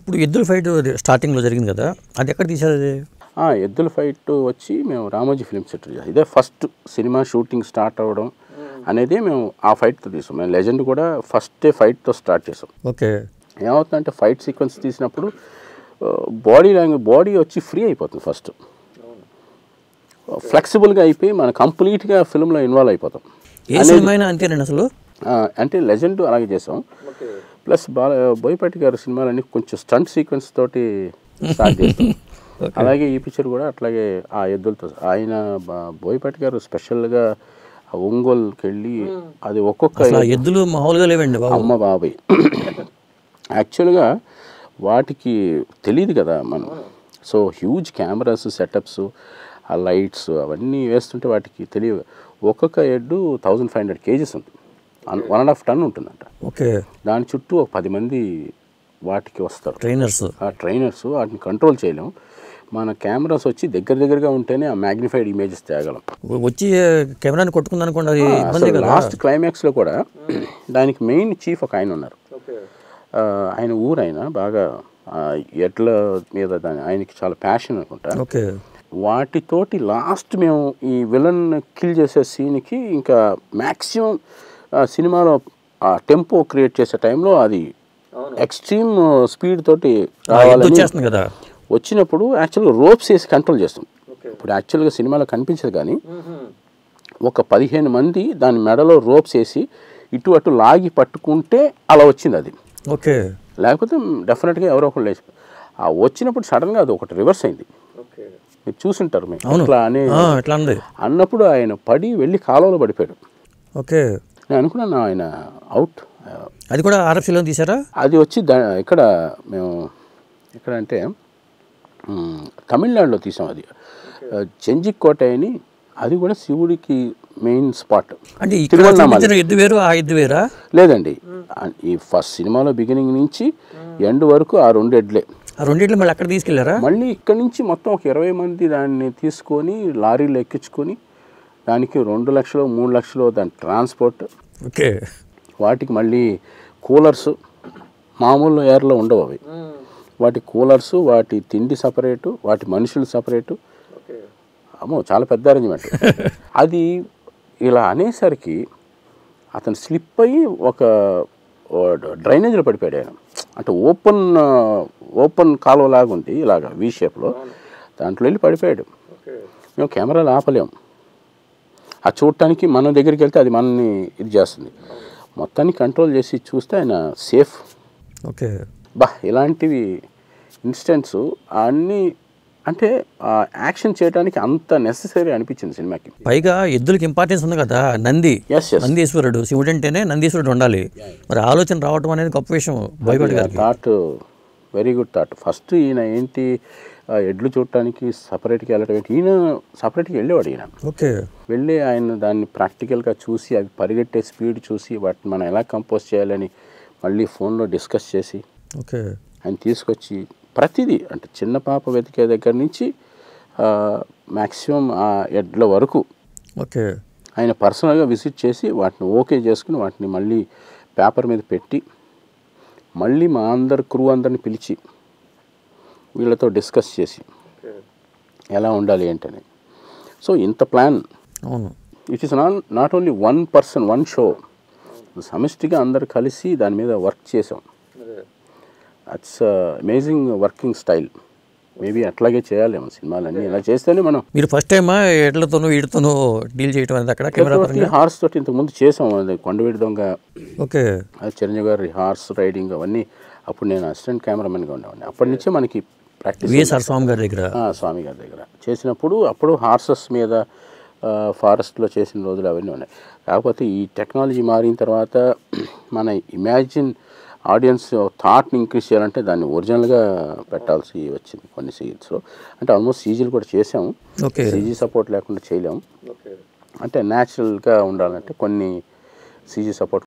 ఇప్పుడు ఎద్దుల ఫైట్ స్టార్టింగ్లో జరిగింది కదా అది ఎక్కడ తీసారు అది ఆ, ఎద్దుల ఫైట్ వచ్చి మేము రామోజీ ఫిల్మ్ సెంటర్ చేసాం ఇదే ఫస్ట్ సినిమా షూటింగ్ స్టార్ట్ అవ్వడం అనేది మేము ఆ ఫైట్తో తీసాం మేము లెజెండ్ కూడా ఫస్ట్ ఫైట్తో స్టార్ట్ చేసాం ఓకే ఏమవుతుందంటే ఫైట్ సీక్వెన్స్ తీసినప్పుడు బాడీ లాంగ్వేజ్ బాడీ వచ్చి ఫ్రీ అయిపోతుంది ఫస్ట్ ఫ్లెక్సిబుల్గా అయిపోయి మనం కంప్లీట్గా ఫిల్మ్లో ఇన్వాల్వ్ అయిపోతాం ఏ సినిమా అయినా అంతేనండి అసలు ఆ, అంటే లెజెండ్ అలాగే చేసాం ప్లస్ బాల బోయపాటి గారి సినిమాలన్నీ కొంచెం స్టంట్ సీక్వెన్స్ తోటి స్టార్ట్ చేస్తాం అలాగే ఈ పిక్చర్ కూడా అట్లాగే ఆ ఎద్దులతో ఆయన బ- బోయపాటి గారు స్పెషల్గా ఆ ఒంగోలుకి వెళ్ళి అది ఒక్కొక్క అసలు ఆ ఎద్దులు మామూలుగా లేవండి బాబు అమ్మ బాబాయ్ యాక్చువల్గా వాటికి తెలియదు కదా మనం సో హ్యూజ్ కెమెరాస్ సెటప్స్ ఆ లైట్స్ అవన్నీ వేస్తుంటే వాటికి తెలియదు ఒక్కొక్క ఎడ్డు థౌజండ్ ఫైవ్ హండ్రెడ్ కేజీస్ ఉంది వన్ అండ్ హాఫ్ టన్ ఉంటుందంట ఓకే దాని చుట్టూ ఒక పది మంది వాటికి వస్తారు ట్రైనర్స్ ఆ ట్రైనర్స్ వాటిని కంట్రోల్ చేయలేం మన కెమెరాస్ వచ్చి దగ్గర దగ్గరగా ఉంటేనే ఆ మ్యాగ్నిఫైడ్ ఇమేజెస్ తేగలం వచ్చి కెమెరాని కొట్టుకుంది అనుకోండి అది ఇబ్బంది కదా లాస్ట్ క్లైమాక్స్లో కూడా దానికి మెయిన్ చీఫ్ ఒక ఆయన ఉన్నారు ఆ, ఆయన ఊరు ఆయన బాగా ఆ, ఎడ్ల మీద దాని ఆయనకి చాలా ప్యాషన్ అనుకుంటా ఓకే వాటితోటి లాస్ట్ మేము ఈ విలన్ కిల్ చేసే సీన్కి ఇంకా మ్యాక్సిమం సినిమాలో ఆ టెంపో క్రియేట్ చేసే టైంలో అది ఎక్స్ట్రీమ్ స్పీడ్ తోటి ఎద్దు రావాలని వచ్చేస్తుంది కదా వచ్చినప్పుడు యాక్చువల్గా రోప్స్ వేసి కంట్రోల్ చేస్తాం ఇప్పుడు యాక్చువల్గా సినిమాలో కనిపించదు కానీ ఒక పదిహేను మంది దాని మెడలో రోప్స్ వేసి ఇటు అటు లాగి పట్టుకుంటే అలా వచ్చింది అది ఓకే లేకపోతే డెఫినెట్గా ఎవరో ఒకరు లేచి ఆ వచ్చినప్పుడు సడన్గా అది ఒకటి రివర్స్ అయింది మీరు చూసుంటారు మీరు అవును ఇట్లా అనే ఆ, ఎట్లా ఉంది అన్నప్పుడు ఆయన పడి వెళ్ళి కాలువలో పడిపోయాడు ఓకే నేను అనుకున్నాను ఆయన అవుట్ అది కూడా ఆర్ఎఫ్సీలో తీసారా అది వచ్చి దా ఇక్కడ మేము ఎక్కడ అంటే మ్, తమిళనాడులో తీసాం అది చెంజిక్ కోట అని అది కూడా శివుడికి మెయిన్ స్పాట్ అంటే ఇక్కడ తిరువన్నామలై. చూపించిన ఎద్దు వేరు ఆ ఎద్దు వేరా లేదండి ఆ- ఈ ఫస్ట్ సినిమాలో బిగినింగ్ నుంచి ఎండ్ వరకు ఆ రెండు ఎడ్లే ఆ రెండిట్లు మళ్ళీ అక్కడ తీసుకెళ్లారా మళ్ళీ ఇక్కడి నుంచి మొత్తం ఒక ఇరవై మంది దాన్ని తీసుకొని లారీలో ఎక్కించుకొని దానికి రెండు లక్షలు మూడు లక్షలు దాని ట్రాన్స్పోర్ట్ ఓకే వాటికి మళ్ళీ కూలర్స్ మామూలు ఎయిర్లో ఉండవు అవి వాటి కూలర్స్ వాటి తిండి సపరేటు వాటి మనుషులు సపరేటు అమ్మో చాలా పెద్ద అరేంజ్మెంట్ అది ఇలా అనేసరికి అతను స్లిప్ అయ్యి ఒక డ్రైనేజ్లో పడిపోయాడు ఆయన అంటే ఓపెన్ ఓపెన్ కాలువ లాగా ఉంది ఇలాగ వీ షేప్లో దాంట్లో వెళ్ళి పడిపోయాడు మేము కెమెరాలు ఆపలేం ఆ చూడటానికి మన దగ్గరికి వెళ్తే అది మనల్ని ఇది చేస్తుంది మొత్తాన్ని కంట్రోల్ చేసి చూస్తే ఆయన సేఫ్ ఓకే బా ఇలాంటివి ఇన్స్టెంట్స్ అన్నీ అంటే ఆ యాక్షన్ చేయడానికి అంత నెససరీ అనిపించింది సినిమాకి పైగా ఎద్దులకి ఇంపార్టెన్స్ ఉంది కదా నంది ఎస్ ఎస్ నందీశ్వరుడు శివుడు అంటేనే నందీశ్వరుడు ఉండాలి మరి ఆలోచన రావటం అనేది గొప్ప విషయం భయపడి గారికి thought very good thought first ఈయన ఏంటి ఆ ఎడ్లు చూడటానికి సపరేట్గా వెళ్ళడం ఏంటి ఈయన సపరేట్గా వెళ్ళేవాడు ఈయన ఓకే వెళ్ళి ఆయన దాన్ని ప్రాక్టికల్గా చూసి అవి పరిగెట్టే స్పీడ్ చూసి వాటిని మనం ఎలా కంపోజ్ చేయాలని మళ్ళీ ఫోన్లో డిస్కస్ చేసి ఓకే ఆయన తీసుకొచ్చి ప్రతిదీ అంటే చిన్న పాప వెతికే దగ్గర నుంచి మ్యాక్సిమం ఆ ఎడ్ల వరకు ఓకే ఆయన పర్సనల్గా విజిట్ చేసి వాటిని ఓకే చేసుకుని వాటిని మళ్ళీ పేపర్ మీద పెట్టి మళ్ళీ మా అందరు క్రూ అందరిని పిలిచి వీళ్ళతో డిస్కస్ చేసి ఎలా ఉండాలి ఏంటని సో ఇంత ప్లాన్ అవును it is not not only one person one show సమిష్టిగా అందరు కలిసి దాని మీద వర్క్ చేసాం it's amazing working style maybe అట్లాగే చేయాలి మన సినిమాలన్నీ ఇలా చేస్తేనే మనం మీరు ఫస్ట్ టైమా ఎడ్లతోనూ వీటితోనూ డీల్ చేయటం అనేది అక్కడ కెమెరా పరంగా హార్స్ తోటి ఇంతకుముందు చేసాం అది కొండవీడి దొంగ ఓకే అది చిరంజీవి గారి హార్స్ రైడింగ్ అవన్నీ అప్పుడు నేను అసిస్టెంట్ కెమెరామెన్గా ఉండేవాడిని అప్పటి నుంచే మనకి ప్రాక్టీస్ విఎస్ఆర్ స్వామి గారి దగ్గర ఆ, స్వామి గారి దగ్గర చేసినప్పుడు అప్పుడు హార్సెస్ మీద ఫారెస్ట్లో చేసిన రోజులు అవన్నీ ఉన్నాయి కాకపోతే ఈ టెక్నాలజీ మారిన తర్వాత మన ఇమాజిన్ ఆడియన్స్ థాట్ని ఇంక్రీజ్ చేయాలంటే దాన్ని ఒరిజినల్గా పెట్టాల్సి వచ్చింది కొన్ని సీజన్స్లో అంటే ఆల్మోస్ట్ సీజీలు కూడా చేసాము ఓకే సీజీ సపోర్ట్ లేకుండా చేయలేము అంటే న్యాచురల్గా ఉండాలంటే కొన్ని సీజీ సపోర్ట్